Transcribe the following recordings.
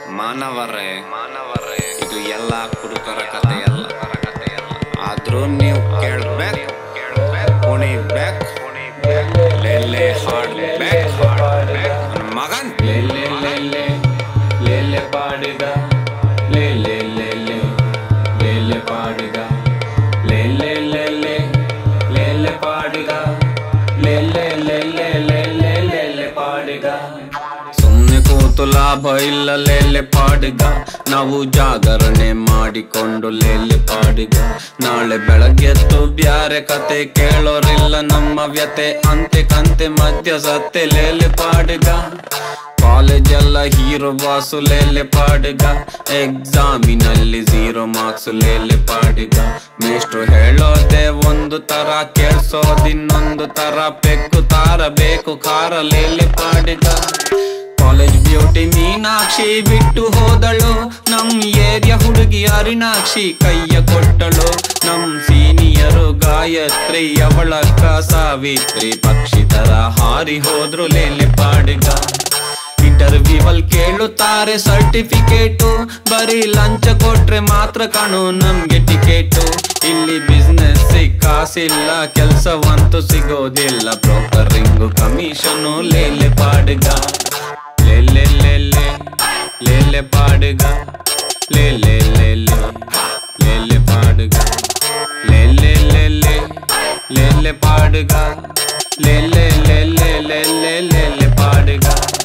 ಮಾನವರೇ ಮಾನವರೇ ಇದು ಎಲ್ಲ ಕುಡುಕರ ಕಥೆ ಎಲ್ಲ ಆದ್ರೂ ನೀವು ಕೇಳ್ಬೇಕು ಕುಣಿಬೇಕು ಲೆಲ್ಲೆ ಹಾಡ್ಬೇಕು ನನ್ ಮಗನ್ ಲೇಲೆ ಲೇಲೆ ಲೇಲೆ ಪಾಡಿಗ ಲೇಲೆ ಲೇಲೆ ಲೇಲೆ ಪಾಡಿಗ ಲೇಲೆ ಲೇಲೆ ಲೇಲೆ ಪಾಡಿಗ ಲೇಲೆ ಲೇಲೆ ಲೇಲೆ ಲೇಲೆ ಪಾಡಿಗ ಸುಮ್ನೆ ಕೂತು ಲಾಭ ಇಲ್ಲ ಲೇಲೆ ಪಾಡಿಗ ನಾವು ಜಾಗರಣೆ ಮಾಡಿಕೊಂಡು ಲೇಲೆ ಪಾಡಿಗ ನಾಳೆ ಬೆಳಗ್ಗೆದ್ದು ಬ್ಯಾರೆ ಕತೆ ಕೇಳೋರಿಲ್ಲ ನಮ್ಮ ವ್ಯತೆ ಅಂತೆ ಕಂತೆ ಮಧ್ಯ ಸತ್ತೆ ಲೇಲೆ ಪಾಡಿಗ ಕಾಲೇಜ್ ಎಲ್ಲ ಹೀರೋ ಬಾಸು ಲೇಲೆ ಪಾಡಿಗ ಎಕ್ಸಾಮಿನಲ್ಲಿ ಝೀರೋ ಮಾರ್ಕ್ಸ್ ಲೇಲೆ ಪಾಡಿಗ ಮೇಷ್ಟ್ರು ಹೇಳೋದೆ ಒಂದು ತರ ಕೇಳ್ಸೋದಿನ್ನೊಂದು ತರ ಪೆಕ್ಕು ತಾರ ಬೇಕು ಖಾರ ಲೇಲೆ ಪಾಡಿಗ ಕಾಲೇಜ್ ಬ್ಯೂಟಿ ಮೀನಾಕ್ಷಿ ಬಿಟ್ಟು ಹೋದಳು ನಮ್ ಏರಿಯಾ ಹುಡುಗಿ ಅರಿನಾಕ್ಷಿ ಕೈಯ ಕೊಟ್ಟಳು ನಮ್ ಸೀನಿಯರು ಗಾಯತ್ರಿ ಅವಳಕ್ಕ ಸಾವಿತ್ರಿ ಪಕ್ಷಿ ತರ ಹಾರಿ ಹೋದ್ರು ಲೇಲೆ ಪಾಡಿಗ ಇಂಟರ್ವ್ಯೂವಲ್ ಕೇಳುತ್ತಾರೆ ಸರ್ಟಿಫಿಕೇಟು ಬರೀ ಲಂಚ ಕೊಟ್ರೆ ಮಾತ್ರ ಕಣು ನಮ್ಗೆ ಟಿಕೆಟು ಇಲ್ಲಿ ಬಿಸ್ನೆಸ್ ಕಾಸಿಲ್ಲ ಕೆಲ್ಸವಂತೂ ಸಿಗೋದಿಲ್ಲ ಬ್ರೋಕರಿಂಗು ಕಮಿಷನು ಲೇಲೆ ಪಾಡಿಗ ಲೇಲೆ ಲೇಲೆ ಲೇಲೆ ಪಾಡಿಗ ಲೇಲೆ ಲೇಲೆ ಲೇಲೆ ಪಾಡಿಗ ಲೇಲೆ ಲೇಲೆ ಲೇಲೆ ಪಾಡಿಗ ಲೇಲೆ ಲೇಲೆ ಲೇಲೆ ಲೇಲೆ ಪಾಡಿಗ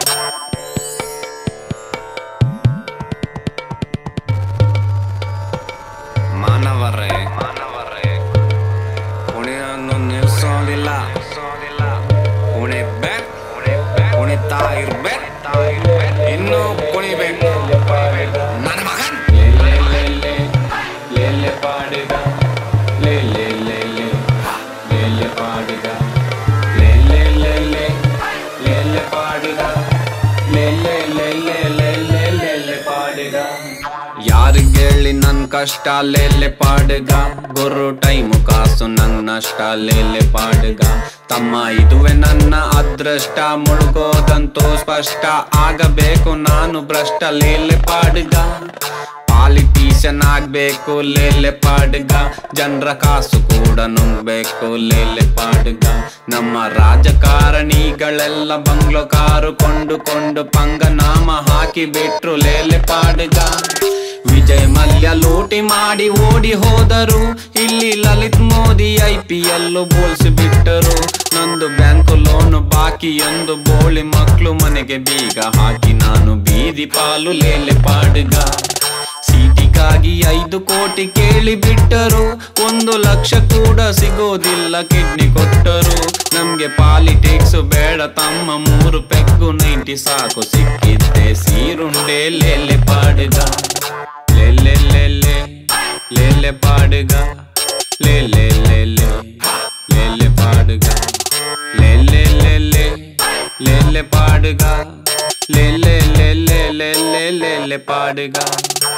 ಮಾನವರೇ ಮಾನವರೇ ಕುಣಿಯನ್ನು ನಿಲ್ಸೋದಿಲ್ಲ ಕುಣಿಬೇಕು ಕುಣಿತಾ ಇರ್ಬೇಕು ಇನ್ನೂ ಕುಣಿಬೇಕು ನನ್ನ ಮಗನ್ ಲೇಲೆ ಲೇಲೆ ಲೇಲೆ ಪಾಡಿಗ ಲೇಲೆ ಲೇಲೆ ಲೇಲೆ ಪಾಡಿಗ ಲೇಲೆ ಲೇಲೆ ಲೇಲೆ ಪಾಡಿಗ ಲೇಲೆ ಲೇಲೆ ಲೇಲೆ ಲೇಲೆ ಪಾಡಿಗ ಯಾರಿಗೇಳಿ ನನ್ ಕಷ್ಟ ಲೇಲೆ ಪಾಡಿಗ ಗುರು ಟೈಮು ಕಾಸು ನನ್ ನಷ್ಟ ಲೇಲೆ ಪಾಡಿಗ ತಮ್ಮ ಇದುವೆ ನನ್ನ ಅದೃಷ್ಟ ಮುಳುಗೋದಂತೂ ಸ್ಪಷ್ಟ ಆಗಬೇಕು ನಾನು ಭ್ರಷ್ಟ ಲೇಲೆ ಪಾಡಿಗ ಪಾಲಿಟಿಷನ್ ಆಗ್ಬೇಕು ಲೇಲೆ ಪಾಡಿಗ ಜನರ ಕಾಸು ಕೂಡ ನುಂಗ್ಬೇಕು ಲೇಲೆ ಪಾಡಿಗ ನಮ್ಮ ರಾಜಕಾರಣಿಗಳೆಲ್ಲ ಬಂಗ್ಲೋ ಕಾರು ಕೊಂಡುಕೊಂಡು ಪಂಗನಾಮ ಹಾಕಿ ಬಿಟ್ರು ಲೇಲೆ ಪಾಡಿಗ ವಿಜಯ್ ಮಲ್ಯ ಲೂಟಿ ಮಾಡಿ ಓಡಿ ಹೋದರು ಇಲ್ಲಿ Lalit Modi I P L ಬೋಲ್ಸಿ ಬಿಟ್ಟರು ನಂದು ಬ್ಯಾಂಕ್ ಲೋನ್ ಬಾಕಿ ಎಂದು ಬೋಳಿ ಮಕ್ಕಳು ಮನೆಗೆ ಬೀಗ ಹಾಕಿ ನಾನು ಬೀದಿ ಪಾಲು ಲೇಲೆ ಪಾಡಿಗ ಸೀಟಿಗಾಗಿ ಐದು ಕೋಟಿ ಕೇಳಿ ಬಿಟ್ಟರು ಒಂದು ಲಕ್ಷ ಕೂಡ ಸಿಗೋದಿಲ್ಲ ಕಿಡ್ನಿ ಕೊಟ್ಟರು ನಮ್ಗೆ ಪಾಲಿಟಿಕ್ಸ್ ಬೇಡ ತಮ್ಮ ಮೂರು ಪೆಗ್ಗು ನೈಂಟಿ ಸಾಕು ಸಿಕ್ಕಿದ್ದೆ ಸೀರುಂಡೆ ಲೇಲೆ ಪಾಡಿಗ ಲೇಲೆ ಲೇಲೆ ಲೇಲೆ ಪಾಡಿಗ ಲೇಲೆ ಲೇಲೆ ಲೇಲೆ ಪಾಡಿಗ ಲೇಲೆ ಲೇಲೆ ಲೇಲೆ ಪಾಡಿಗ ಲೇಲೆ ಲೇಲೆ ಲೇಲೆ ಲೇಲೆ ಪಾಡಿಗ